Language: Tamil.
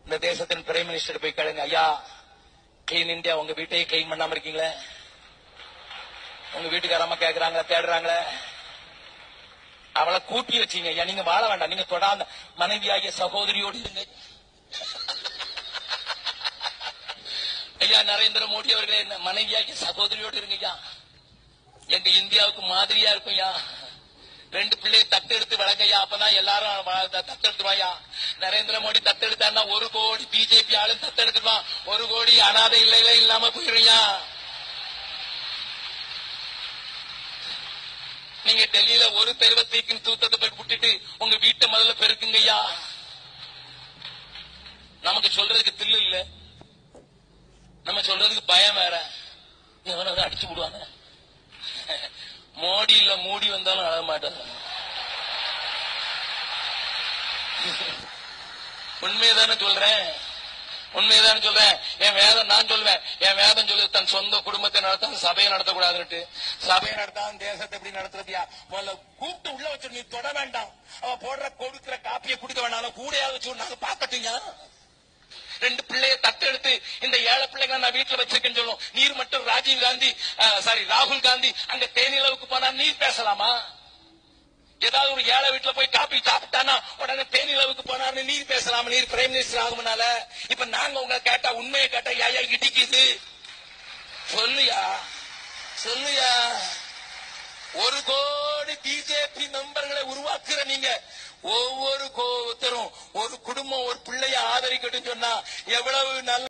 இந்த தேசத்தின் பிரைம் மினிஸ்டர் போய் கேளுங்க ஐயா கிளீன் இந்தியா உங்க வீட்டையே கிளீன் பண்ணாம இருக்கீங்களே உங்க வீட்டுக்காரம்மா கேக்குறாங்களா தேடுறாங்களே அவளை கூட்டி வச்சீங்க ஐயா நீங்க வாழ வேண்டாம் நீங்க தொடாந்த மனைவியாகிய சகோதரியோடு இருங்க ஐயா நரேந்திர மோடி அவர்களே என்ன மனைவியாகிய சகோதரியோடு இருங்க ஐயா எங்க இந்தியாவுக்கு மாதிரியா இருக்கும் ஐயா ரெண்டு பிள்ளையை தத்தெடுத்து வழங்கய்யா அப்பதான் எல்லாரும் வ- த- தத்தெடுத்துருவாயா நரேந்திர மோடி தத்தெடுத்தான்னா ஒரு கோடி பிஜேபி ஆளு தத்தெடுத்துருவான் ஒரு கோடி அனாதை இல்லையில இல்லாம போயிருயா நீங்க டெல்லியில ஒரு தெருவை தீக்கும் தூத்தத்தை போய் விட்டுட்டு உங்க வீட்டை முதல்ல பெருக்குங்கய்யா நமக்கு சொல்றதுக்கு தில்லு இல்ல நம்ம சொல்றதுக்கு பயம் வேற எவனாவது அடிச்சு விடுவாங்க மோடி இல்ல மூடி வந்தாலும் அழ மாட்டாங்க உண்மையதானே சொல்றேன் உண்மையதானே சொல்றேன் என் வேதம் நான் சொல்லுவேன் என் வேதம் சொல்லு தன் சொந்த குடும்பத்தை நடத்த சபையை நடத்தக்கூடாதுன்னுட்டு சபையை நடத்தாம தேசத்தை எப்படி நடத்துறதியா முதல்ல கூப்பிட்டு உள்ள வச்சு நீ தொட வேண்டாம் அவ போடுற கொடுக்கிற காப்பியை குடிக்க வேண்டாம் கூடையாவது வச்சு நாங்க பாக்கட்டுங்க ரெண்டு பிள்ளைய தத்தெடுத்து இந்த ஏழை பிள்ளைங்க நான் வீட்டுல வச்சிருக்கேன்னு சொல்லும் நீர் மட்டும் ராஜீவ் காந்தி சாரி ராகுல் காந்தி அங்க தேனிலவுக்கு போனா நீர் பேசலாமா ஏதாவது ஒரு ஏழை வீட்டுல போய் காப்பி சாப்பிட்டானா உடனே தேனிலவுக்கு போனாரு நீர் பேசலாமா நீர் பிரைம் மினிஸ்டர் ஆகும்னால இப்ப நாங்க உங்க கேட்டா உண்மையை கேட்டா யாயா இடிக்குது சொல்லுயா சொல்லுயா ஒரு கோடி பிஜேபி மெம்பர்களை உருவாக்குற நீங்க ஒவ்வொரு கோத்தரும் ஒரு குடும்பம் ஒரு பிள்ளைய ஆதரிக்கட்டும் சொன்னா எவ்வளவு நல்ல